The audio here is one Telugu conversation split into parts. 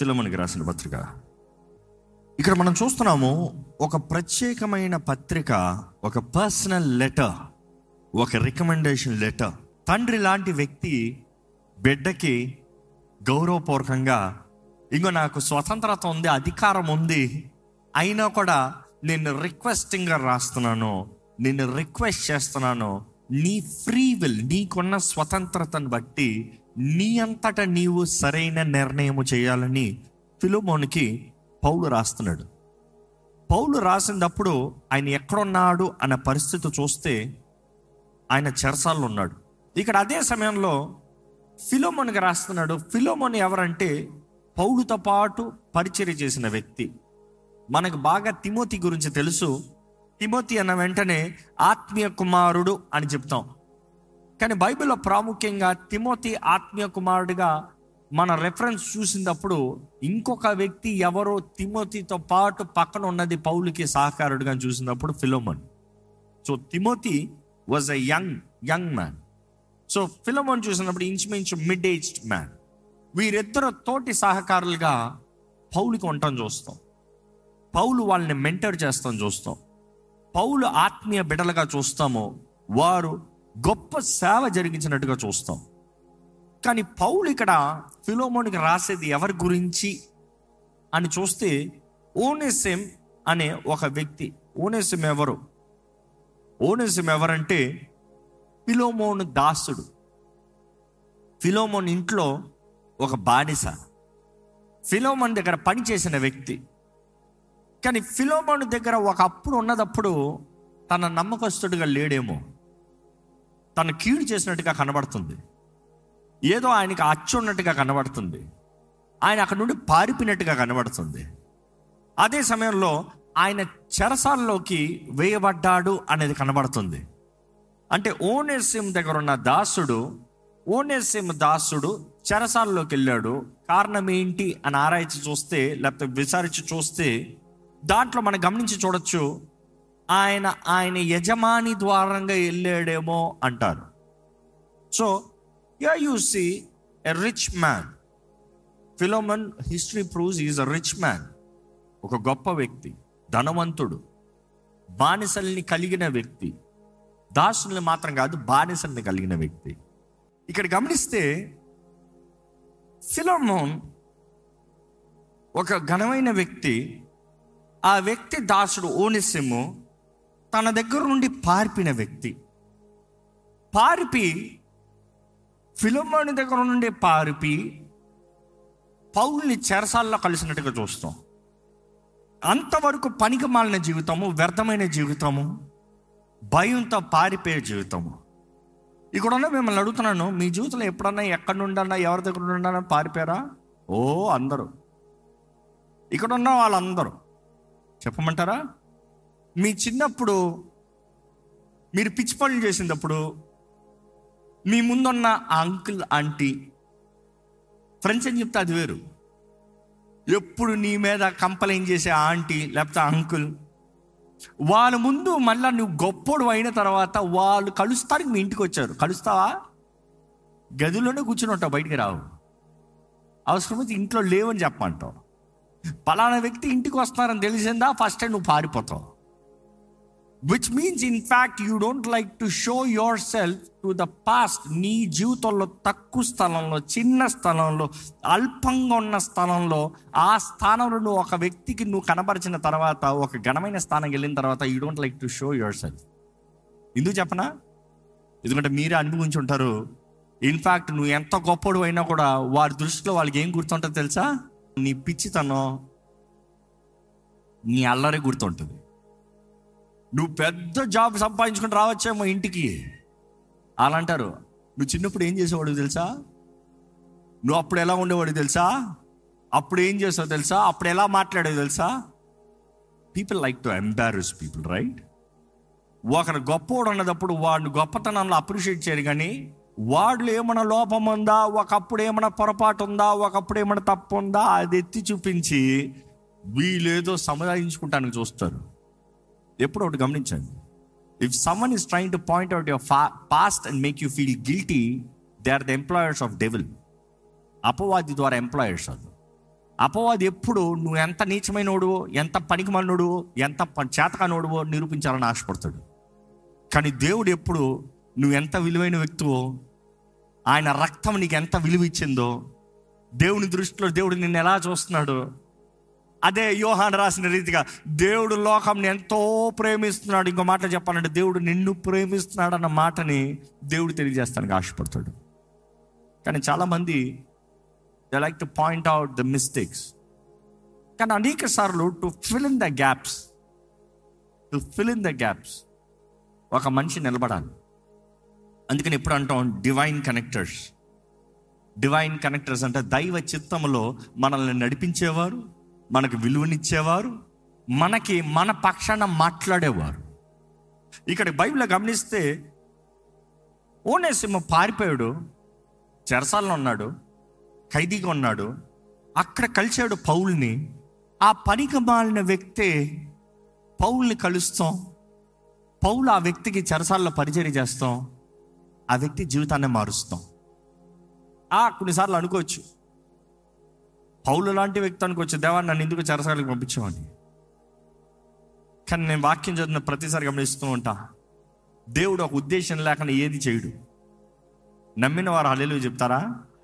ఫిలోమన్కి రాసిన పత్రిక ఇక్కడ మనం చూస్తున్నాము ఒక ప్రత్యేకమైన పత్రిక ఒక పర్సనల్ లెటర్ ఒక రికమెండేషన్ లెటర్ తండ్రి లాంటి వ్యక్తి బిడ్డకి గౌరవపూర్వకంగా ఇంకో నాకు స్వతంత్రత ఉంది అధికారం ఉంది అయినా కూడా నేను రిక్వెస్టింగ్గా రాస్తున్నాను నేను రిక్వెస్ట్ చేస్తున్నాను నీ ఫ్రీ విల్ నీకున్న స్వతంత్రతను బట్టి నీ అంతట నీవు సరైన నిర్ణయం చేయాలని ఫిలోమోనికి పౌలు రాస్తున్నాడు పౌలు రాసినప్పుడు ఆయన ఎక్కడున్నాడు అనే పరిస్థితి చూస్తే ఆయన చెరసాల్లో ఉన్నాడు ఇక్కడ అదే సమయంలో ఫిలోమోన్కి రాస్తున్నాడు ఫిలోమోన్ ఎవరంటే పౌలుతో పాటు పరిచర్య చేసిన వ్యక్తి మనకు బాగా తిమోతి గురించి తెలుసు తిమోతి అన్న వెంటనే ఆత్మీయ కుమారుడు అని చెప్తాం కానీ బైబిల్లో ప్రాముఖ్యంగా తిమోతి ఆత్మీయ కుమారుడిగా మన రెఫరెన్స్ చూసినప్పుడు ఇంకొక వ్యక్తి ఎవరో తిమోతితో పాటు పక్కన ఉన్నది పౌలుకి సహకారుడిగా చూసినప్పుడు Philemon so Timothy was a young young man so Philemon చూసినప్పుడు ఇంచుమించు మిడ్ ఏజ్డ్ మ్యాన్ వీరిద్దరు తోటి సహకారులుగా పౌలుకి ఉండటం చూస్తాం పౌలు వాళ్ళని మెంటర్ చేస్తాం చూస్తాం పౌలు ఆత్మీయ బిడలుగా చూస్తాము వారు గొప్ప సేవ జరిగించినట్టుగా చూస్తాం కానీ పౌలు ఇక్కడ ఫిలోమోనికి రాసేది ఎవరి గురించి అని చూస్తే ఓనెసిం అనే ఒక వ్యక్తి ఓనెసిం ఎవరు ఓనెసిం ఎవరంటే ఫిలోమోను దాసుడు ఫిలోమోన్ ఇంట్లో ఒక బానిస ఫిలోమోన్ దగ్గర పనిచేసిన వ్యక్తి కానీ ఫిలోమోన్ దగ్గర ఒక అప్పుడు ఉన్నదప్పుడు తన నమ్మకస్తుడిగా లేడేమో తను కీడు చేసినట్టుగా కనబడుతుంది ఏదో ఆయనకి అచ్చు ఉన్నట్టుగా కనబడుతుంది ఆయన అక్కడ నుండి పారిపోయినట్టుగా కనబడుతుంది అదే సమయంలో ఆయన చెరసాల్లోకి వేయబడ్డాడు అనేది కనబడుతుంది అంటే ఓనేసిం దగ్గర ఉన్న దాసుడు ఓనేసిం దాసుడు చెరసాల్లోకి వెళ్ళాడు కారణం ఏంటి అని ఆరాయించి చూస్తే లేకపోతే విచారించి చూస్తే దాంట్లో మనం గమనించి చూడొచ్చు ఆయన ఆయన యజమాని ద్వారంగా వెళ్ళాడేమో అంటారు so you you see a rich man Philemon history proves is a rich man ఒక గొప్ప వ్యక్తి ధనవంతుడు బానిసల్ని కలిగిన వ్యక్తి దాసుల్ని మాత్రం కాదు బానిసల్ని కలిగిన వ్యక్తి ఇక్కడ గమనిస్తే ఫిలోమోన్ ఒక ఘనమైన వ్యక్తి ఆ వ్యక్తి దాసుడు ఓనిసిము తన దగ్గర నుండి పారిపిన వ్యక్తి పారిపి ఫిలోమోని దగ్గర నుండి పారిపి పౌల్ని చెరసాల్లో కలిసినట్టుగా చూస్తాం అంతవరకు పనికి మాలిన జీవితము వ్యర్థమైన జీవితము భయంతో పారిపోయే జీవితము ఇక్కడ ఉన్న మిమ్మల్ని అడుగుతున్నాను మీ జీవితంలో ఎప్పుడన్నా ఎక్కడి నుండన్నా ఎవరి దగ్గర నుండన్నా పారిపోయారా ఓ అందరూ ఇక్కడ ఉన్న వాళ్ళందరూ చెప్పమంటారా మీ చిన్నప్పుడు మీరు పిచ్చి పనులు చేసినప్పుడు మీ ముందున్న ఆ అంకుల్ ఆంటీ ఫ్రెండ్స్ అని చెప్తే అది వేరు ఎప్పుడు నీ మీద కంప్లైంట్ చేసే ఆంటీ లేకపోతే అంకుల్ వాళ్ళ ముందు మళ్ళా నువ్వు గొప్పోడు అయిన తర్వాత వాళ్ళు కలుస్తానికి మీ ఇంటికి వచ్చారు కలుస్తావా గదిలోనే కూర్చుని ఉంటావు బయటికి రావు అవసరమైతే ఇంట్లో లేవని చెప్పమంటావు పలానా వ్యక్తి ఇంటికి వస్తున్నారని తెలిసిందా ఫస్ట్ టైం నువ్వు పారిపోతావు which means in fact you don't like to show yourself to the past నీ జీవితంలో తక్కువ స్థలంలో చిన్న స్థలంలో అల్పంగా ఉన్న స్థలంలో ఆ స్థానంలో నువ్వు ఒక వ్యక్తికి నువ్వు కనబరిచిన తర్వాత ఒక ఘనమైన స్థానం వెళ్ళిన తర్వాత you don't like to show yourself ఎందుకు చెప్పనా ఎందుకంటే మీరే అనుభవించి ఉంటారు ఇన్ఫ్యాక్ట్ నువ్వు ఎంత గొప్పడు అయినా కూడా వారి దృష్టిలో వాళ్ళకి ఏం గుర్తుంటుంది తెలుసా నీ పిచ్చితనం నీ అల్లరి గుర్తుంటుంది నువ్వు పెద్ద జాబ్ సంపాదించుకుని రావచ్చేమో ఇంటికి అలా అంటారు నువ్వు చిన్నప్పుడు ఏం చేసేవాడు తెలుసా నువ్వు అప్పుడు ఎలా ఉండేవాడు తెలుసా అప్పుడు ఏం చేసావు తెలుసా అప్పుడు ఎలా మాట్లాడేది తెలుసా people like to embarrass people right ఒకరు గొప్పవాడు అన్నదప్పుడు వాడిని గొప్పతనంలో అప్రిషియేట్ చేయరు కానీ వాడిలో ఏమైనా లోపం ఉందా ఒకప్పుడు ఏమైనా పొరపాటు ఉందా ఒకప్పుడు ఏమైనా తప్పు ఉందా అది ఎత్తి చూపించి వీళ్ళేదో సముదాయించుకుంటానికి చూస్తారు ఎప్పుడు ఒకటి గమనించండి if someone is trying to point out your past and make you feel guilty they are the employers of devil అపవాది ద్వారా ఎంప్లాయర్స్ అది అపవాది ఎప్పుడు నువ్వు ఎంత నీచమైనోడువో ఎంత పనికిమన్నోడువో ఎంత ప- చేతకానోడువో నిరూపించాలని ఆశపడతాడు కానీ దేవుడు ఎప్పుడు నువ్వు ఎంత విలువైన వ్యక్తివో ఆయన రక్తం నీకు ఎంత విలువ ఇచ్చిందో దేవుని దృష్టిలో దేవుడు నిన్ను ఎలా చూస్తున్నాడు అదే యోహాన్ రాసిన రీతిగా దేవుడు లోకంని ఎంతో ప్రేమిస్తున్నాడు ఇంకో మాట చెప్పాలంటే దేవుడు నిన్ను ప్రేమిస్తున్నాడు అన్న మాటని దేవుడు తెలియజేస్తానికి ఆశపడతాడు కానీ చాలామంది they like to point out the mistakes కానీ అనేక సార్లు to fill in the gaps to fill in the gaps ఒక మనిషి నిలబడాలి అందుకని ఎప్పుడు అంటాం డివైన్ కనెక్టర్స్ డివైన్ కనెక్టర్స్ అంటే దైవ చిత్తంలో మనల్ని నడిపించేవారు మనకు విలువనిచ్చేవారు మనకి మన పక్షాన మాట్లాడేవారు ఇక్కడ బైబిల్ గమనిస్తే ఓనేసింహ పారిపోయాడు చెరసాలలో ఉన్నాడు ఖైదీగా ఉన్నాడు అక్కడ కలిశాడు పౌల్ని ఆ పనికి మాలిన వ్యక్తే పౌల్ని కలుస్తాం పౌలు ఆ వ్యక్తికి చెరసాల్లో పరిచర్య చేస్తాం ఆ వ్యక్తి జీవితాన్ని మారుస్తాం ఆ కొన్నిసార్లు అనుకోవచ్చు పౌలు లాంటి వ్యక్తి అనుకోవచ్చు దేవా నన్ను ఎందుకు చెరసాలకు పంపించామని కానీ నేను వాక్యం చదివిన ప్రతిసారి గమనిస్తూ ఉంటా దేవుడు ఒక ఉద్దేశం లేకుండా ఏది చేయడు నమ్మిన వారు హల్లెలూయా చెప్తారా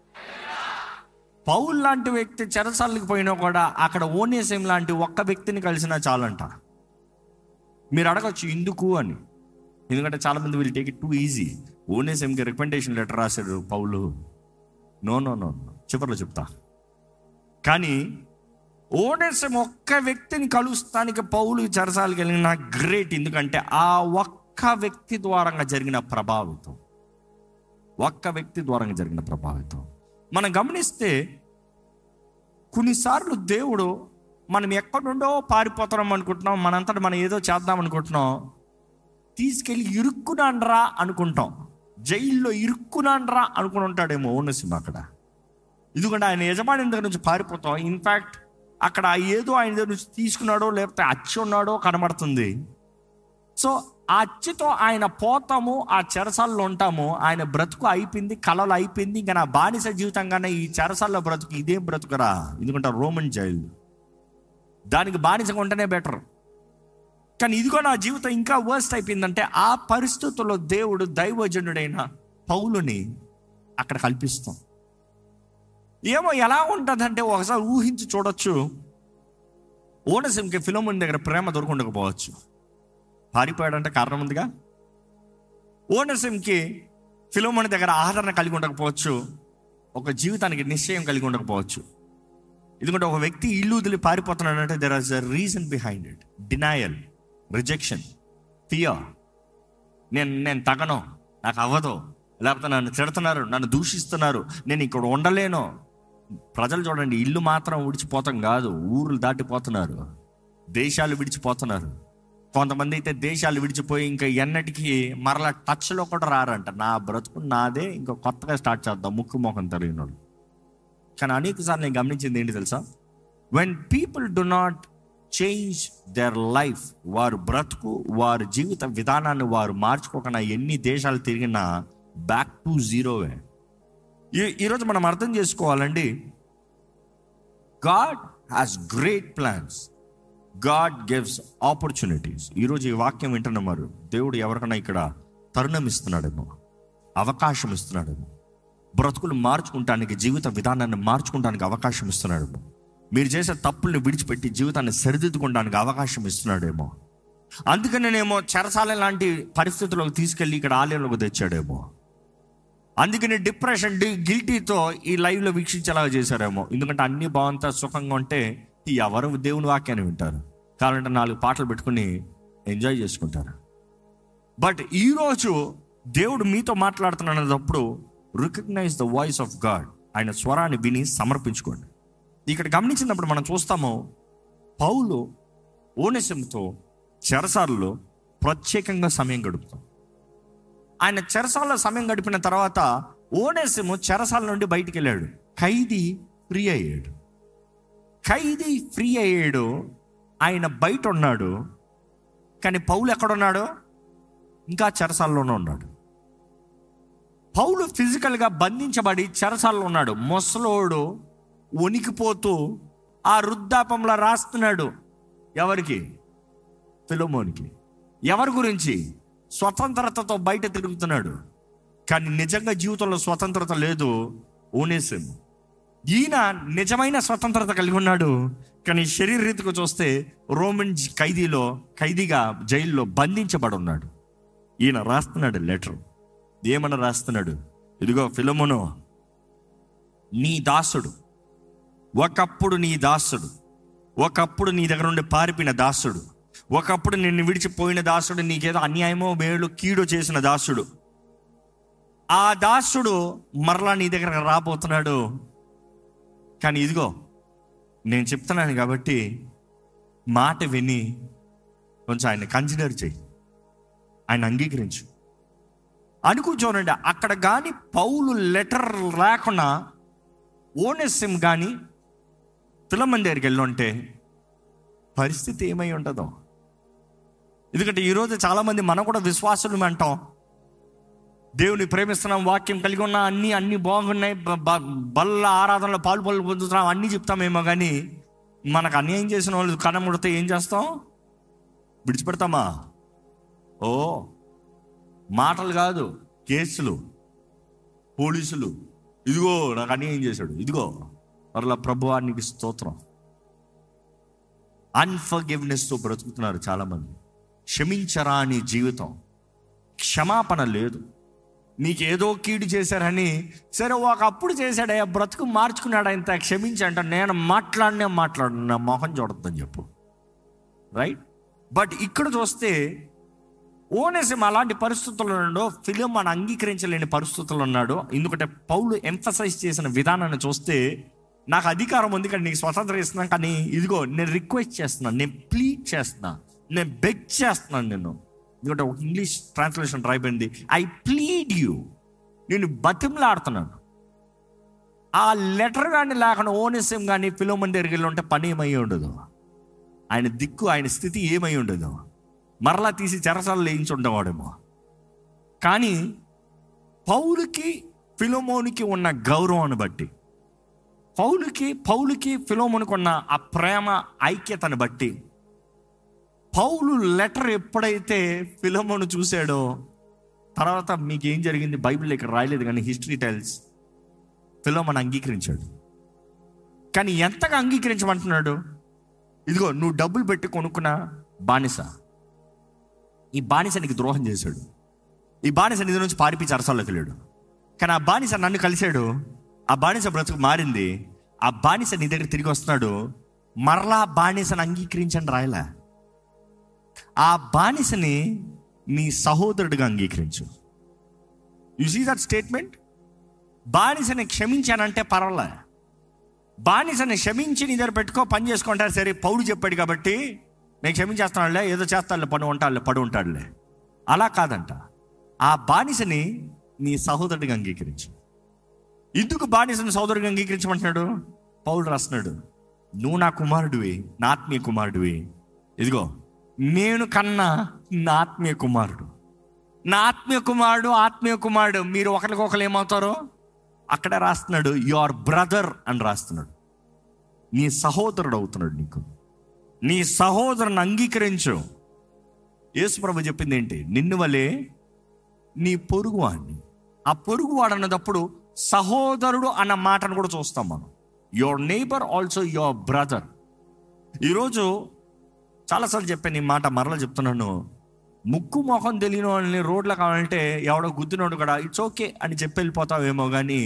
పౌల్ లాంటి వ్యక్తి చెరసాలకు పోయినా కూడా అక్కడ ఓనేసేం లాంటి ఒక్క వ్యక్తిని కలిసినా చాలంట మీరు అడగచ్చు ఎందుకు అని ఎందుకంటే చాలా మంది will take it too easy ఓనేసేంకి రికమెండేషన్ లెటర్ రాశాడు Paul no no no no. చివరిలో చెప్తా కానీ ఓనేసం ఒక్క వ్యక్తిని కలుస్తానికి పౌలు చెరసాలకు వెళ్ళిన గ్రేట్ ఎందుకంటే ఆ ఒక్క వ్యక్తి ద్వారంగా జరిగిన ప్రభావితం ఒక్క వ్యక్తి ద్వారంగా జరిగిన ప్రభావితం మనం గమనిస్తే కొన్నిసార్లు దేవుడు మనం ఎక్కడి నుండో పారిపోతున్నాం అనుకుంటున్నాం మనంతటా మనం ఏదో చేద్దాం అనుకుంటున్నాం తీసుకెళ్ళి ఇరుక్కునాన్రా అనుకుంటాం జైల్లో ఇరుక్కునాన్రా అనుకుని ఉంటాడేమో ఓనసిమ అక్కడ ఎందుకంటే ఆయన యజమాని దగ్గర నుంచి పారిపోతాం ఇన్ఫ్యాక్ట్ అక్కడ ఏదో ఆయన దగ్గర నుంచి తీసుకున్నాడో లేకపోతే అచ్చి ఉన్నాడో కనబడుతుంది సో ఆ అచ్చితో ఆయన పోతాము ఆ చెరసాల్లో ఉంటాము ఆయన బ్రతుకు అయిపోయింది కళలు అయిపోయింది ఇంకా నా బానిస జీవితంగానే ఈ చెరసాల్లో బ్రతుకు ఇదేం బ్రతుకురా ఎందుకంటే రోమన్ జైలు దానికి బానిసగా ఉంటేనే బెటర్ కానీ ఇదిగో నా జీవితం ఇంకా వర్స్ట్ అయిపోయిందంటే ఆ పరిస్థితుల్లో దేవుడు దైవజనుడైన పౌలుని అక్కడ కల్పిస్తాం ఏమో ఎలా ఉంటుందంటే ఒకసారి ఊహించి చూడొచ్చు ఓనసింకి ఫిలోమన్ దగ్గర ప్రేమ దొరకుండకపోవచ్చు పారిపోయాడంటే కారణం ఉందిగా ఓనసింకి ఫిలోమన్ దగ్గర ఆదరణ కలిగి ఉండకపోవచ్చు ఒక జీవితానికి నిశ్చయం కలిగి ఉండకపోవచ్చు ఎందుకంటే ఒక వ్యక్తి ఇల్లు వదిలి పారిపోతున్నాడంటే there is a reason behind it denial rejection fear నేను నేను తగను నాకు అవ్వదు లేకపోతే నన్ను తిడుతున్నారు నన్ను దూషిస్తున్నారు నేను ఇక్కడ ఉండలేను ప్రజలు చూడండి ఇల్లు మాత్రం విడిచిపోతాం కాదు ఊర్లు దాటిపోతున్నారు దేశాలు విడిచిపోతున్నారు కొంతమంది అయితే దేశాలు విడిచిపోయి ఇంకా ఎన్నటికీ మరలా టచ్లో కూడా రారంట నా బ్రతుకు నాదే ఇంకా కొత్తగా స్టార్ట్ చేద్దాం ముక్కు మొఖం తెలియని వాళ్ళు కానీ అనేక సార్లు నేను గమనించింది ఏంటి తెలుసా when people do not change their life వారు బ్రతుకు వారి జీవిత విధానాన్ని వారు మార్చుకోకుండా ఎన్ని దేశాలు తిరిగినా బ్యాక్ టు జీరోవే ఈ ఈరోజు మనం అర్థం చేసుకోవాలండి God has great plans God gives opportunities ఈరోజు ఈ వాక్యం వింటున్నారు దేవుడు ఎవరికైనా ఇక్కడ తరుణం ఇస్తున్నాడేమో అవకాశం ఇస్తున్నాడేమో బ్రతుకులు మార్చుకుంటానికి జీవిత విధానాన్ని మార్చుకుంటానికి అవకాశం ఇస్తున్నాడేమో మీరు చేసే తప్పుల్ని విడిచిపెట్టి జీవితాన్ని సరిదిద్దుకోవడానికి అవకాశం ఇస్తున్నాడేమో అందుకనేనేమో చెరసాల లాంటి పరిస్థితుల్లోకి తీసుకెళ్ళి ఇక్కడ ఆలయంలోకి తెచ్చాడేమో అందుకని డిప్రెషన్ డి గిల్టీతో ఈ లైవ్లో వీక్షించేలాగా చేశారేమో ఎందుకంటే అన్ని బాగుంతా సుఖంగా ఉంటే ఎవరు దేవుని వాక్యాన్ని వింటారు కావాలంటే నాలుగు పాటలు పెట్టుకుని ఎంజాయ్ చేసుకుంటారు బట్ ఈరోజు దేవుడు మీతో మాట్లాడుతున్నప్పుడు recognize the voice of God ఆయన స్వరాన్ని విని సమర్పించుకోండి ఇక్కడ గమనించినప్పుడు మనం చూస్తాము పౌలు ఓనెసంతో చెరసాలలో ప్రత్యేకంగా సమయం గడుపుతాం ఆయన చెరసాలలో సమయం గడిపిన తర్వాత ఓనేసిము చెరసాల నుండి బయటికి వెళ్ళాడు ఖైదీ ఫ్రీ అయ్యాడు ఖైదీ ఫ్రీ అయ్యాడు ఆయన బయట ఉన్నాడు కానీ పౌలు ఎక్కడున్నాడు ఇంకా చెరసాల్లోనే ఉన్నాడు పౌలు ఫిజికల్గా బంధించబడి చెరసాల్లో ఉన్నాడు ముసలోడు వణికిపోతూ ఆ వృద్ధాపంలో రాస్తున్నాడు ఎవరికి ఫిలోమోనికి ఎవరి గురించి స్వతంత్రతతో బయట తిరుగుతున్నాడు కానీ నిజంగా జీవితంలో స్వతంత్రత లేదు ఓనేసం ఈయన నిజమైన స్వతంత్రత కలిగి ఉన్నాడు కానీ శరీర రీతికి చూస్తే రోమన్ జ- ఖైదీలో ఖైదీగా జైల్లో బంధించబడి ఉన్నాడు ఈయన రాస్తున్నాడు లెటర్ ఏమన్నా రాస్తున్నాడు ఇదిగో ఫిలమును నీ దాసుడు ఒకప్పుడు నీ దాసుడు ఒకప్పుడు నీ దగ్గర నుండి పారిపోయిన దాసుడు ఒకప్పుడు నిన్ను విడిచిపోయిన దాసుడు నీకేదో అన్యాయమో మేలు కీడు చేసిన దాసుడు ఆ దాసుడు మరలా నీ దగ్గర రాబోతున్నాడు కానీ ఇదిగో నేను చెప్తున్నాను కాబట్టి మాట విని కొంచెం ఆయన కన్సిడర్ చేయి ఆయన అంగీకరించు అనుకు చూడండి అక్కడ కానీ పౌలు లెటర్ లేకుండా ఓనెస్సిమ్ కానీ ఫిలమన్ దగ్గరికి వెళ్ళి ఉంటే పరిస్థితి ఏమై ఉంటుందో ఎందుకంటే ఈరోజు చాలామంది మనం కూడా విశ్వాసులు అంటాం దేవుని ప్రేమిస్తున్నాం వాక్యం కలిగి ఉన్నా అన్ని అన్ని బాగున్నాయి బ- బ- బల్ల ఆరాధనలో పాలు పళ్ళు పొందుతున్నాం అన్ని చెప్తామేమో కానీ మనకు అన్యాయం చేసిన వాళ్ళు కనముడితే ఏం చేస్తాం విడిచిపెడతామా ఓ మాటలు కాదు కేసులు పోలీసులు ఇదిగో నాకు అన్యాయం చేశాడు ఇదిగో మరలా ప్రభువానికి స్తోత్రం అన్ఫర్గివ్నెస్తో బ్రతుకుతున్నారు చాలామంది క్షమించరాని జీవితం క్షమాపణ లేదు నీకు ఏదో కీడు చేశారని సరే ఒకప్పుడు చేశాడయ్యా బ్రతుకు మార్చుకున్నాడు ఆయన క్షమించి అంట నేను మాట్లాడినే మాట్లాడు నా మొహం చూడద్దని చెప్పు రైట్ బట్ ఇక్కడ చూస్తే ఓనేసిం అలాంటి పరిస్థితుల్లో ఉన్నాడో ఫిలిం మన అంగీకరించలేని పరిస్థితుల్లో ఉన్నాడు ఎందుకంటే పౌలు ఎంఫసైజ్ చేసిన విధానాన్ని చూస్తే నాకు అధికారం ఉంది కానీ నీకు స్వతంత్రం ఇస్తున్నాను కానీ ఇదిగో నేను రిక్వెస్ట్ చేస్తున్నాను నేను ప్లీడ్ చేస్తున్నా నేను బెగ్ చేస్తున్నాను నేను ఎందుకంటే ఒక ఇంగ్లీష్ ట్రాన్స్లేషన్ రాయబడింది ఐ ప్లీడ్ యూ నేను బతిమలాడుతున్నాను ఆ లెటర్ కానీ లేకుండా ఓనెసిం కానీ ఫిలోమన్ దగ్గరికి వెళ్ళి ఉంటే పని ఏమై ఉండదు ఆయన దిక్కు ఆయన స్థితి ఏమై ఉండదు మరలా తీసి చెరసాలు వేయించి ఉండేవాడేమో కానీ పౌలుకి ఫిలోమోనికి ఉన్న గౌరవాన్ని బట్టి పౌలుకి పౌలుకి ఫిలోమోనికి ఉన్న ఆ ప్రేమ ఐక్యతను బట్టి పౌలు లెటర్ ఎప్పుడైతే ఫిలోమోను చూశాడో తర్వాత మీకు ఏం జరిగింది బైబిల్ ఇక్కడ రాయలేదు కానీ హిస్టరీ టెల్స్ ఫిలోమోన్ అంగీకరించాడు కానీ ఎంతగా అంగీకరించమంటున్నాడు ఇదిగో నువ్వు డబ్బులు పెట్టి కొనుక్కున్న బానిస ఈ బానిస నీకు ద్రోహం చేశాడు ఈ బానిస నిధి నుంచి పారిపి చరసాల్లోకి వెళ్ళాడు కానీ ఆ బానిస నన్ను కలిశాడు ఆ బానిస బ్రతుకు మారింది ఆ బానిస నీ దగ్గర తిరిగి వస్తున్నాడు మరలా బానిసను అంగీకరించండి రాయలే ఆ బానిసని నీ సహోదరుడిగా అంగీకరించు యు సీ దట్ స్టేట్మెంట్ బానిసని క్షమించానంటే పర్వాలే బానిసని క్షమించి నీ దగ్గర పెట్టుకో పని చేసుకుంటారు సరే పౌడు చెప్పాడు కాబట్టి నేను క్షమించేస్తానులే ఏదో చేస్తానులే పడు ఉంటాడులే పడు ఉంటాడులే అలా కాదంట ఆ బానిసని నీ సహోదరుడిగా అంగీకరించు ఎందుకు బానిసని సహోదరుడిగా అంగీకరించమంటున్నాడు పౌలు రాస్తున్నాడు నువ్వు నా కుమారుడివి నా ఆత్మీయ కుమారుడివి ఇదిగో నేను కన్నా నా ఆత్మీయ కుమారుడు నా ఆత్మీయ కుమారుడు ఆత్మీయ కుమారుడు మీరు ఒకరికొకరు ఏమవుతారో అక్కడే రాస్తున్నాడు యువర్ బ్రదర్ అని రాస్తున్నాడు నీ సహోదరుడు అవుతున్నాడు నీకు నీ సహోదరుని అంగీకరించు యేసుప్రభు చెప్పింది ఏంటి నిన్ను వలే నీ పొరుగువాడిని ఆ పొరుగువాడు అన్నదప్పుడు సహోదరుడు అన్న మాటను కూడా చూస్తాం మనం your neighbour also your brother ఈరోజు చాలాసార్లు చెప్పాను ఈ మాట మరలా చెప్తున్నాను ముక్కు మొహం తెలియని వాళ్ళని రోడ్లో కావాలంటే ఎవడో గుద్దినోడు కూడా ఇట్స్ ఓకే అని చెప్పి వెళ్ళిపోతావేమో కానీ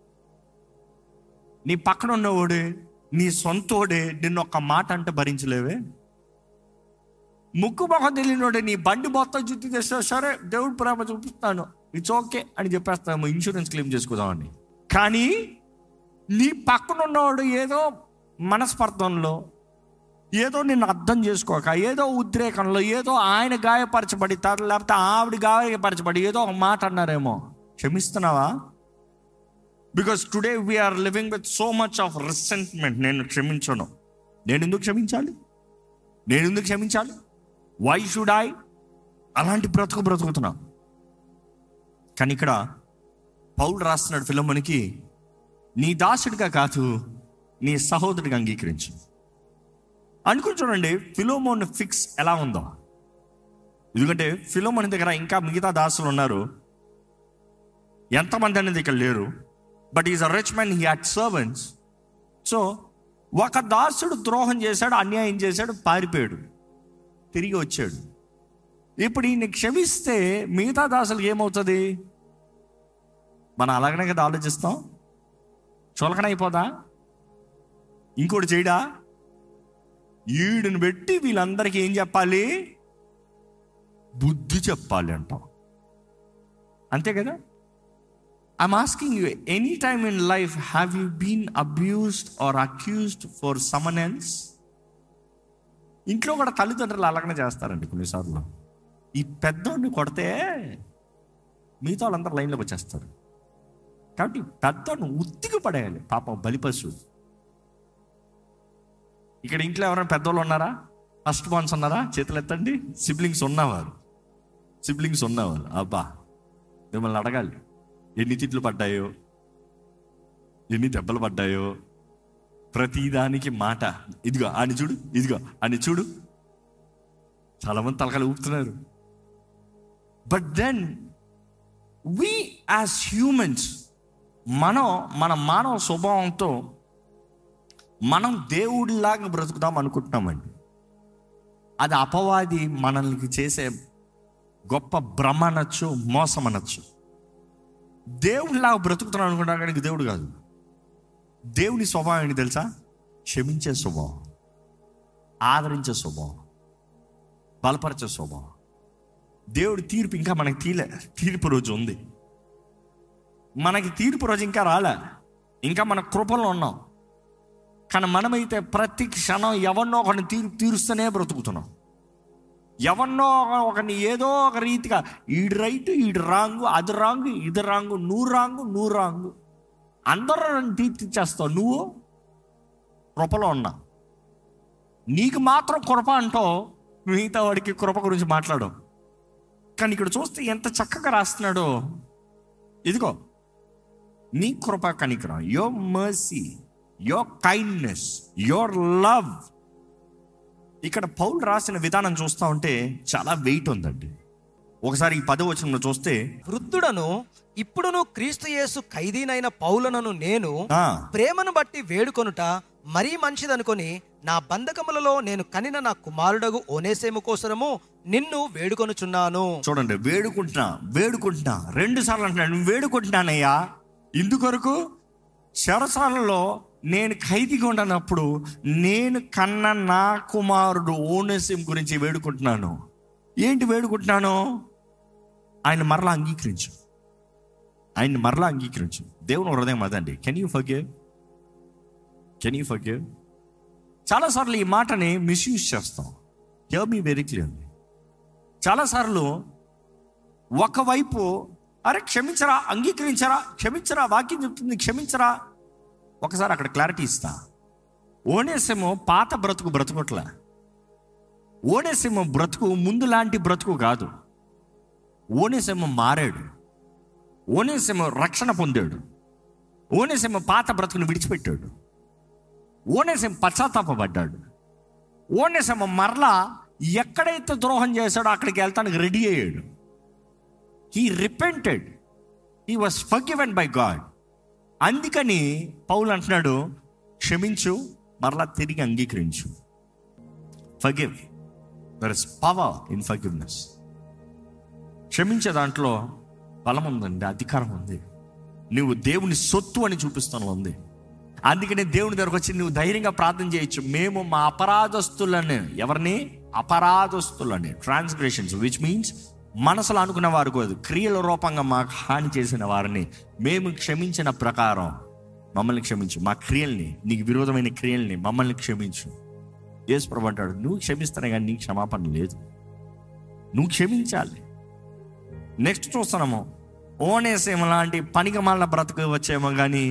నీ పక్కన ఉన్నవాడే నీ సొంతోడే నిన్ను ఒక్క మాట అంటే భరించలేవే ముక్కు మొహం తెలియనోడే నీ బండి మొత్తం జుట్టు తెస్తా సరే దేవుడు ప్రేమ చూపిస్తాను ఇట్స్ ఓకే అని చెప్పేస్తాము ఇన్సూరెన్స్ క్లెయిమ్ చేసుకుందామని కానీ నీ పక్కన ఉన్నవాడు ఏదో మనస్పర్ధంలో ఏదో నిన్ను అర్థం చేసుకోక ఏదో ఉద్రేకంలో ఏదో ఆయన గాయపరచబడి తర లేకపోతే ఆవిడ గాయపరచబడి ఏదో ఒక మాట అన్నారేమో క్షమిస్తున్నావా because today we are living with so much of resentment నేను క్షమించను నేను ఎందుకు క్షమించాలి నేను ఎందుకు క్షమించాలి వై షుడ్ ఐ అలాంటి బ్రతుకు బ్రతుకుతున్నా కానీ ఇక్కడ పౌలు రాస్తున్నాడు ఫిలమునికి నీ దాసుడిగా కాదు నీ సహోదరుడికి అంగీకరించు అనుకుని చూడండి ఫిలోమోన్ ఫిక్స్ ఎలా ఉందో ఎందుకంటే ఫిలోమోన్ దగ్గర ఇంకా మిగతా దాసులు ఉన్నారు ఎంతమంది అనేది ఇక్కడ లేరు but is a rich man he had servants so ఒక దాసుడు ద్రోహం చేశాడు అన్యాయం చేశాడు పారిపోయాడు తిరిగి వచ్చాడు ఇప్పుడు ఈయన క్షమిస్తే మిగతా దాసులకు ఏమవుతుంది మనం అలాగనే కదా ఆలోచిస్తాం చులకనైపోదా ఇంకోటి చేయడా ఈడుని పెట్టి వీళ్ళందరికీ ఏం చెప్పాలి బుద్ధి చెప్పాలి అంటాం అంతే కదా I'm asking you any time in life have you been abused or accused for someone else ఇంట్లో కూడా తల్లిదండ్రులు అలాగనే చేస్తారండి కొన్నిసార్లు ఈ పెద్దోడిని కొడితే మిగతా వాళ్ళందరూ లైన్లోకి వచ్చేస్తారు కాబట్టి పెద్దోడిని ఉత్తికి పడేయాలి పాపం బలిపశు ఇక్కడ ఇంట్లో ఎవరైనా పెద్దోళ్ళు ఉన్నారా ఫస్ట్ బాన్స్ ఉన్నారా చేతులు ఎత్తండి సిబ్లింగ్స్ ఉన్నవారు సిబ్లింగ్స్ ఉన్నవారు అబ్బా మిమ్మల్ని అడగాలి ఎన్ని తిట్లు పడ్డాయో ఎన్ని దెబ్బలు పడ్డాయో ప్రతిదానికి మాట ఇదిగో అని చూడు ఇదిగో అని చూడు చాలామంది తలకాలు ఊపుతున్నారు but then we as humans మనం మన మానవ స్వభావంతో మనం దేవుడిలాగా బ్రతుకుదాం అనుకుంటున్నామండి అది అపవాది మనల్ని చేసే గొప్ప భ్రమ అనొచ్చు మోసం అనొచ్చు దేవుడిలాగా బ్రతుకుతున్నాం అనుకుంటాం కానీ ఇది దేవుడు కాదు దేవుని స్వభావం ఏంటి తెలుసా క్షమించే స్వభావం ఆదరించే స్వభావం బలపరిచే స్వభావం దేవుడి తీర్పు ఇంకా మనకి తీలే తీర్పు రోజు ఉంది మనకి తీర్పు రోజు ఇంకా రాలే ఇంకా మన కృపలో ఉన్నాం కానీ మనమైతే ప్రతి క్షణం ఎవరినో ఒకరిని తీరు తీరుస్తూనే బ్రతుకుతున్నాం ఎవరినో ఒకరిని ఏదో ఒక రీతిగా ఈడు రైట్ ఈడు రాంగు అది రాంగు ఇది రాంగు నువ్వు రాంగు నువ్వు రాంగు అందరూ నన్ను తీర్చిచ్చేస్తావు నువ్వు కృపలో ఉన్నా నీకు మాత్రం కృప అంటో మిగతా వాడికి కృప గురించి మాట్లాడు కానీ ఇక్కడ చూస్తే ఎంత చక్కగా రాస్తున్నాడో ఇదిగో నీ కృప కనికరం your mercy your kindness your love ఇక్కడ పౌలు రాసిన విధానం చూస్తూ ఉంటే చాలా వెయిట్ ఉందండి ఒకసారి ఈ పదవచనంలో చూస్తే వృద్ధుడను ఇప్పుడును క్రీస్తు యేసు ఖైదీనైన పౌలనను నేను ఆ, ప్రేమను బట్టి వేడుకొనుట మరీ మంచిదనుకొని నా బంధకములలో నేను కనిన నా కుమారుడగు ఓనేసేము కోసరము నిన్ను వేడుకొనుచున్నాను చూడండి వేడుకుంటున్నా వేడుకుంటున్నా రెండు సార్లు అంటున్నాడు "నువ్వు వేడుకుంటున్నానయ్యా ఇందుకొరకు చెరసాలలో నేను ఖైదీగా ఉండనప్పుడు నేను కన్న నా కుమారుడు ఓనసిం గురించి వేడుకుంటున్నాను ఏంటి వేడుకుంటున్నాను ఆయన మరలా అంగీకరించు ఆయన మరలా అంగీకరించు దేవుని హృదయం అదండి can you forgive can you forgive చాలాసార్లు ఈ మాటని మిస్యూజ్ చేస్తాం హియర్ మీ వెరీ క్లియర్లీ చాలాసార్లు ఒకవైపు అరే క్షమించరా అంగీకరించరా క్షమించరా వాక్యం చెప్తుంది క్షమించరా ఒకసారి అక్కడ క్లారిటీ ఇస్తా ఓనేసేమో పాత బ్రతుకు బ్రతుకుట్లే ఓనేసేమో బ్రతుకు ముందు లాంటి బ్రతుకు కాదు ఓనేసేమో మారాడు ఓనేసేమో రక్షణ పొందాడు ఓనేసేమో పాత బ్రతుకును విడిచిపెట్టాడు ఓనేసేమో పశ్చాత్తాపడ్డాడు ఓనేసేమో మరలా ఎక్కడైతే ద్రోహం చేశాడో అక్కడికి వెళ్తానికి రెడీ అయ్యాడు he repented he was forgiven by God అందుకని పౌలు అంటున్నాడు క్షమించు మరలా తిరిగి అంగీకరించు forgive there is power in forgiveness క్షమించే దాంట్లో బలం ఉందండి అధికారం ఉంది నువ్వు దేవుని సొత్తు అని చూపిస్తాను ఉంది అందుకని దేవుని దగ్గరకు వచ్చి నువ్వు ధైర్యంగా ప్రార్థన చేయొచ్చు మేము మా అపరాధస్తులని ఎవరిని అపరాధస్తులని ట్రాన్స్గ్రేషన్స్ విచ్ మీన్స్ మనసులో అనుకున్న వారు కాదు క్రియల రూపంగా మాకు హాని చేసిన వారిని మేము క్షమించిన ప్రకారం మమ్మల్ని క్షమించు మా క్రియల్ని నీకు విరోధమైన క్రియల్ని మమ్మల్ని క్షమించు యేసు ప్రభు అంటాడు నువ్వు క్షమిస్తానే కానీ నీకు క్షమాపణ లేదు నువ్వు క్షమించాలి నెక్స్ట్ చూస్తున్నాము ఓనేసేమో లాంటి పనికిమాల బ్రతుకు వచ్చేమో కానీ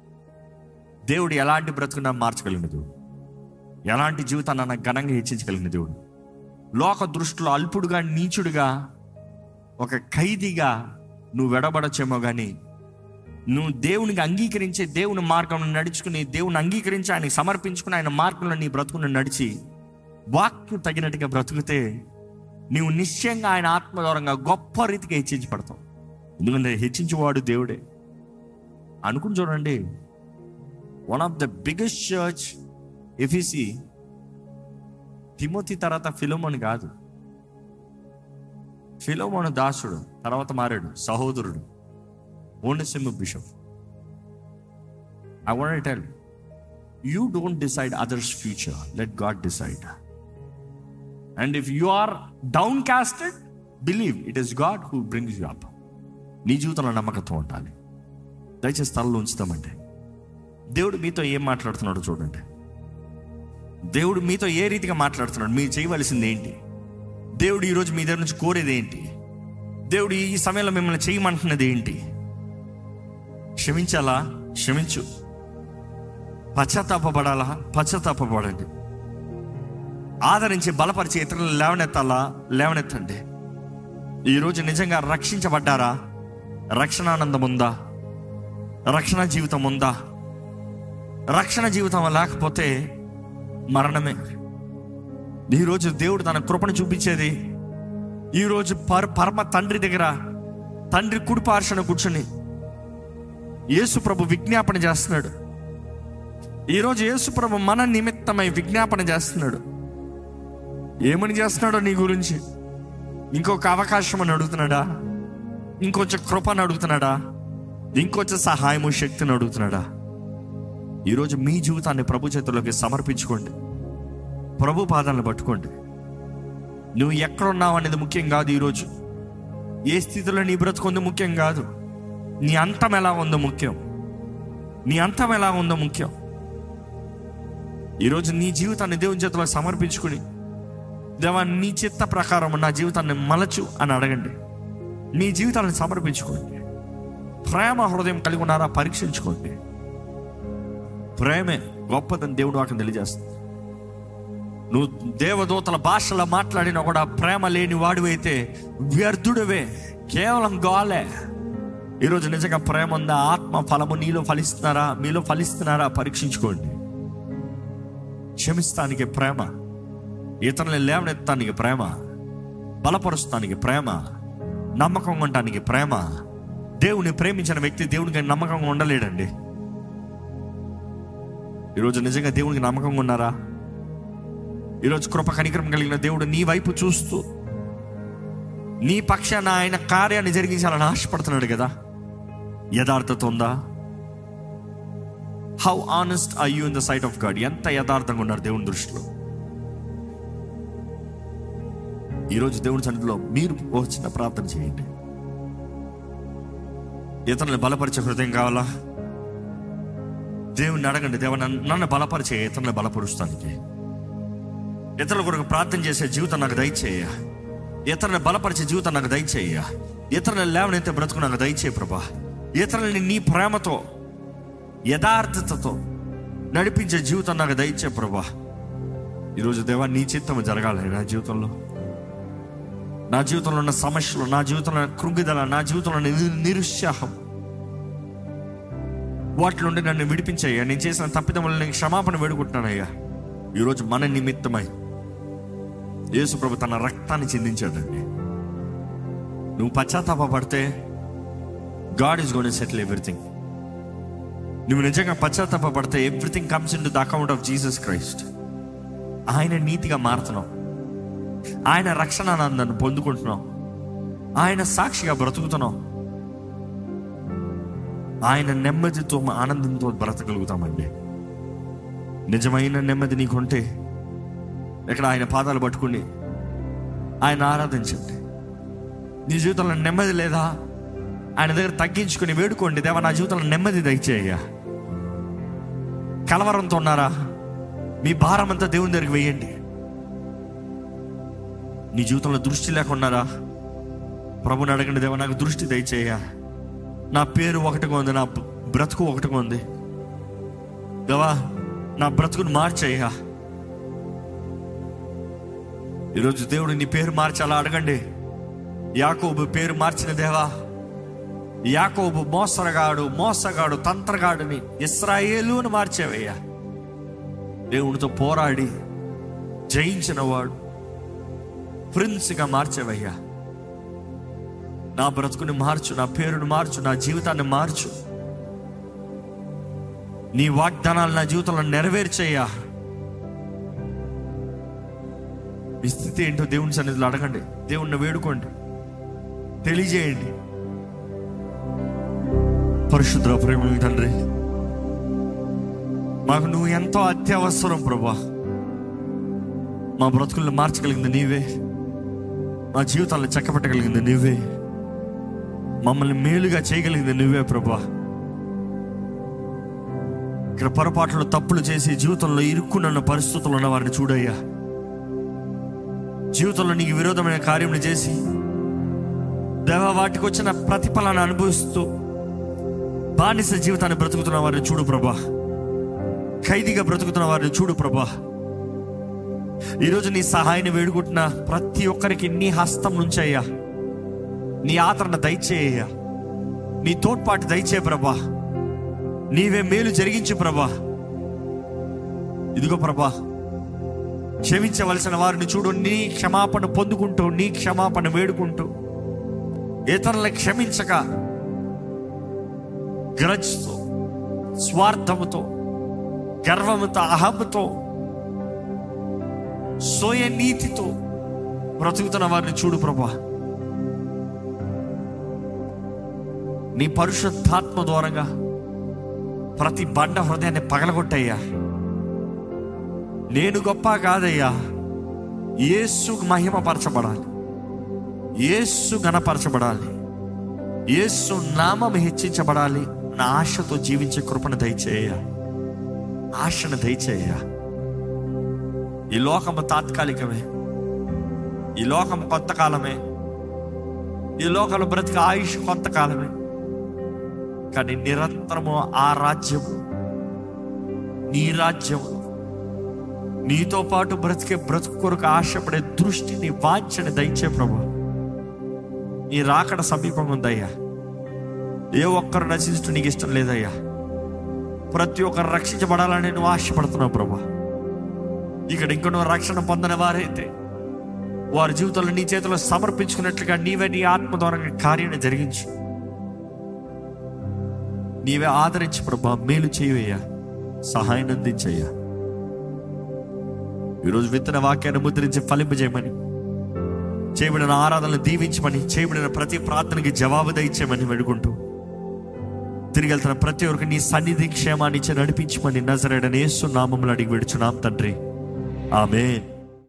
దేవుడు ఎలాంటి బ్రతుకున్నా మార్చగలిగిన దేవుడు ఎలాంటి జీవితాన్ని అన్న ఘనంగా హెచ్చించగలిగిన దేవుడు లోక దృష్టిలో అల్పుడుగా నీచుడుగా ఒక ఖైదీగా నువ్వు వెడబడచ్చేమో కానీ నువ్వు దేవునికి అంగీకరించే దేవుని మార్గంలో నడుచుకుని దేవుని అంగీకరించి ఆయన సమర్పించుకుని ఆయన మార్గంలో నీ బ్రతుకుని నడిచి వాక్కు తగినట్టుగా బ్రతుకుతే నీవు నిశ్చయంగా ఆయన ఆత్మదూరంగా గొప్ప రీతిగా హెచ్చించబడతావు ఎందుకంటే హెచ్చించేవాడు దేవుడే అనుకుని చూడండి one of the biggest church Ephesus Timothy తర్వాత ఫిలోమోన్ కాదు ఫిలోమోను దాసుడు తర్వాత మారాడు సహోదరుడు Onesimus bishop I want tell you don't decide others future let God decide and if you are down casted believe it is God who brings you up నీ జీవితంలో నమ్మకత్వం ఉండాలి దయచేసి తలలో ఉంచుతామండి దేవుడు మీతో ఏం మాట్లాడుతున్నాడో చూడండి దేవుడు మీతో ఏ రీతిగా మాట్లాడుతున్నాడు మీరు చేయవలసింది ఏంటి దేవుడు ఈరోజు మీ దగ్గర నుంచి కోరేది ఏంటి దేవుడు ఈ సమయంలో మిమ్మల్ని చేయమంటున్నది ఏంటి క్షమించాలా క్షమించు పశ్చాత్తాపడాలా పశ్చాత్తాపడండి ఆదరించి బలపరిచి ఇతరులను లేవనెత్తాలా లేవనెత్తండి ఈరోజు నిజంగా రక్షించబడ్డారా రక్షణానందం ఉందా రక్షణ జీవితం ఉందా రక్షణ జీవితం లేకపోతే మరణమే ఈరోజు దేవుడు తన కృపను చూపించేది ఈరోజు పర్ పరమ తండ్రి దగ్గర తండ్రి కుడి పార్శ్వన కూర్చొని యేసు ప్రభు విజ్ఞాపన చేస్తున్నాడు ఈరోజు యేసు ప్రభు మన నిమిత్తమై విజ్ఞాపన చేస్తున్నాడు ఏమని చేస్తున్నాడో నీ గురించి ఇంకొక అవకాశం అని అడుగుతున్నాడా ఇంకొంచెం కృపను అడుగుతున్నాడా ఇంకొంచెం సహాయము శక్తిని అడుగుతున్నాడా ఈరోజు మీ జీవితాన్ని ప్రభు చేతుల్లోకి సమర్పించుకోండి ప్రభు పాదాలను పట్టుకోండి నువ్వు ఎక్కడున్నావు అనేది ముఖ్యం కాదు ఈరోజు ఏ స్థితిలో నీ బ్రతుకుంది ముఖ్యం కాదు నీ అంతం ఎలా ఉందో ముఖ్యం నీ అంతం ఎలా ఉందో ముఖ్యం ఈరోజు నీ జీవితాన్ని దేవుని చేతిలో సమర్పించుకుని దేవా నీ చిత్త ప్రకారం నా జీవితాన్ని మలచు అని అడగండి నీ జీవితాన్ని సమర్పించుకోండి ప్రేమ హృదయం కలిగి ఉన్నారా పరీక్షించుకోండి ప్రేమే గొప్పదని దేవుడు వాకి తెలియజేస్తుంది నువ్వు దేవదూతల భాషలో మాట్లాడినా కూడా ప్రేమ లేని వాడివైతే వ్యర్థుడివే కేవలం గాలే ఈరోజు నిజంగా ప్రేమ ఉందా ఆత్మ ఫలము నీలో ఫలిస్తున్నారా మీలో ఫలిస్తున్నారా పరీక్షించుకోండి క్షమిస్తానికి ప్రేమ ఇతరులను లేవనెత్తానికి ప్రేమ బలపరుస్తానికి ప్రేమ నమ్మకంగా ఉండటానికి ప్రేమ దేవుని ప్రేమించిన వ్యక్తి దేవునికి నమ్మకంగా ఉండలేడండి ఈరోజు నిజంగా దేవునికి నమ్మకంగా ఉన్నారా ఈరోజు కృప కనికరం కలిగిన దేవుడు నీ వైపు చూస్తూ నీ పక్షాన ఆయన కార్యాన్ని జరిగించాలని ఆశపడుతున్నాడు కదా యథార్థత ఉందా how honest I you in the sight of God ఎంత యథార్థంగా ఉన్నారు దేవుని దృష్టిలో ఈరోజు దేవుని సన్నిధిలో మీరు ఓ చిన్న ప్రార్థన చేయండి ఇతరులను బలపరిచే హృదయం కావాలా దేవుణ్ణి అడగండి దేవ నన్ను నన్ను బలపరిచే ఇతరులను బలపరుస్తానికి ఇతరుల కొరకు ప్రార్థన చేసే జీవితం నాకు దయచేయ ఇతరులను బలపరిచే జీవితం నాకు దయచేయ ఇతరులను లేవనైతే బ్రతుకు నాకు దయచేయ ప్రభా ఇతరులని నీ ప్రేమతో యథార్థతతో నడిపించే జీవితం నాకు దయచే ప్రభా ఈరోజు దేవా నీ చిత్తం జరగాలి నా జీవితంలో నా జీవితంలో ఉన్న సమస్యలు నా జీవితంలో ఉన్న కృంగిదల నా జీవితంలో ఉన్న నిరు- నిరుత్సాహం వాటి నుండి నన్ను విడిపించయ్యా నేను చేసిన తప్పిదములు నేను క్షమాపణ వేడుకుంటున్నానయ్యా ఈరోజు మన నిమిత్తమై యేసు ప్రభు తన రక్తాన్ని చిందించాడండి నువ్వు పశ్చాత్తాపడితే God is gonna settle everything నువ్వు నిజంగా పశ్చాత్తాపడితే everything comes into the account of Jesus Christ ఆయన నీతిగా మారుతున్నావు ఆయన రక్షణానందాన్ని పొందుకుంటున్నావు ఆయన సాక్షిగా బ్రతుకుతున్నావు ఆయన నెమ్మదితో ఆనందంతో బ్రతకగలుగుతామండి నిజమైన నెమ్మది నీకుంటే ఇక్కడ ఆయన పాదాలు పట్టుకుని ఆయన ఆరాధించండి నీ జీవితంలో నెమ్మది లేదా ఆయన దగ్గర తగ్గించుకుని వేడుకోండి దేవా నా జీవితంలో నెమ్మది దయచేయ కలవరంతో ఉన్నారా మీ భారం అంతా దేవుని దగ్గరికి వేయండి నీ జీవితంలో దృష్టి లేకున్నారా ప్రభుని అడగండి దేవా నాకు దృష్టి దయచేయ నా పేరు ఒకటిగా ఉంది నా బ- బ్రతుకు ఒకటిగా ఉంది దేవా నా బ్రతుకును మార్చేయ్యా ఈరోజు దేవుడు నీ పేరు మార్చాలా అడగండి యాకోబు పేరు మార్చిన దేవా యాకోబు మోసరగాడు మోసగాడు తంత్రగాడుని ఇస్రాయేలుని మార్చేవయ్యా దేవునితో పోరాడి జయించిన వాడు ప్రిన్స్గా మార్చేవయ్యా నా బ్రతుకుని మార్చు నా పేరుని మార్చు నా జీవితాన్ని మార్చు నీ వాగ్దానాలు నా జీవితంలో నెరవేర్చయ్యా మీ స్థితి ఏంటో దేవుని సన్నిధిలో అడగండి దేవుణ్ణి వేడుకోండి తెలియజేయండి పరిశుద్ర ప్రేమ తండ్రి మాకు నువ్వు ఎంతో అత్యవసరం ప్రభా మా బ్రతుకులను మార్చగలిగింది నీవే మా జీవితాలను చక్కబెట్టగలిగింది నువ్వే మమ్మల్ని మేలుగా చేయగలిగింది నువ్వే ప్రభా ఇక్కడ పొరపాట్లు తప్పులు చేసి జీవితంలో ఇరుక్కున్న పరిస్థితులు ఉన్న వారిని చూడయ్యా జీవితంలో నీకు విరోధమైన కార్యం చేసి దేవ వాటికి వచ్చిన ప్రతిఫలాన్ని అనుభవిస్తూ బానిస జీవితాన్ని బ్రతుకుతున్న వారిని చూడు ప్రభా ఖైదీగా బ్రతుకుతున్న వారిని చూడు ప్రభా ఈరోజు నీ సహాయాన్ని వేడుకుంటున్న ప్రతి ఒక్కరికి నీ హస్తం నుంచి అయ్యా నీ ఆదరణ దయచేయ్యా నీ తోడ్పాటు దయచే ప్రభా నీవే మేలు జరిగించు ప్రభా ఇదిగో ప్రభా క్షమించవలసిన వారిని చూడు నీ క్షమాపణ పొందుకుంటూ నీ క్షమాపణ వేడుకుంటూ ఇతరులను క్షమించక గ్రజ్తో స్వార్థముతో గర్వముతో అహంతో సోయ నీతితో బ్రతుకుతున్న వారిని చూడు ప్రభా నీ పరిశుద్ధాత్మ ద్వారంగా ప్రతి బండ హృదయాన్ని పగలగొట్టయ్యా నేను గొప్ప కాదయ్యా యేసు మహిమపరచబడాలి యేసు గణపరచబడాలి యేసు నామం హెచ్చించబడాలి నా ఆశతో జీవించే కృపను దయచేయ ఆశను దయచేయ ఈ లోకము తాత్కాలికమే ఈ లోకము కొంతకాలమే ఈ లోకంలో బ్రతిక ఆయుష్ కొంతకాలమే కానీ నిరంతరము ఆ రాజ్యము నీ రాజ్యము నీతో పాటు బ్రతికే బ్రతుకు కొరకు ఆశపడే దృష్టిని వాంఛని దయచే ప్రభు నీ రాకడ సమీపం ఉందయ్యా ఏ ఒక్కరు నశించడం నీకు ఇష్టం లేదయ్యా ప్రతి ఒక్కరు రక్షించబడాలని నువ్వు ఆశపడుతున్నావు ప్రభా ఇక్కడ ఇంకో నువ్వు రక్షణ పొందిన వారైతే వారి జీవితంలో నీ చేతిలో సమర్పించుకున్నట్లుగా నీవే నీ ఆత్మ ద్వారా కార్యాన్ని జరిగించు నీవే ఆదరించి ప్రభా మేలు చేయవయ్యా సహాయం అందించయ్యా ఈరోజు విత్తన వాక్యాన్ని ముద్రించి ఫలింపజేయమని చేయబడిన ఆరాధనలు దీవించమని చేయబడిన ప్రతి ప్రార్థనకి జవాబు దయచేయమని వేడుకుంటూ తిరిగి వెళ్తున్న ప్రతి ఒక్కరికి నీ సన్నిధి క్షేమాన్ని ఇచ్చి నడిపించమని నజరడనేసు నామములు అడిగి విడుచున్నాం తండ్రి ఆమె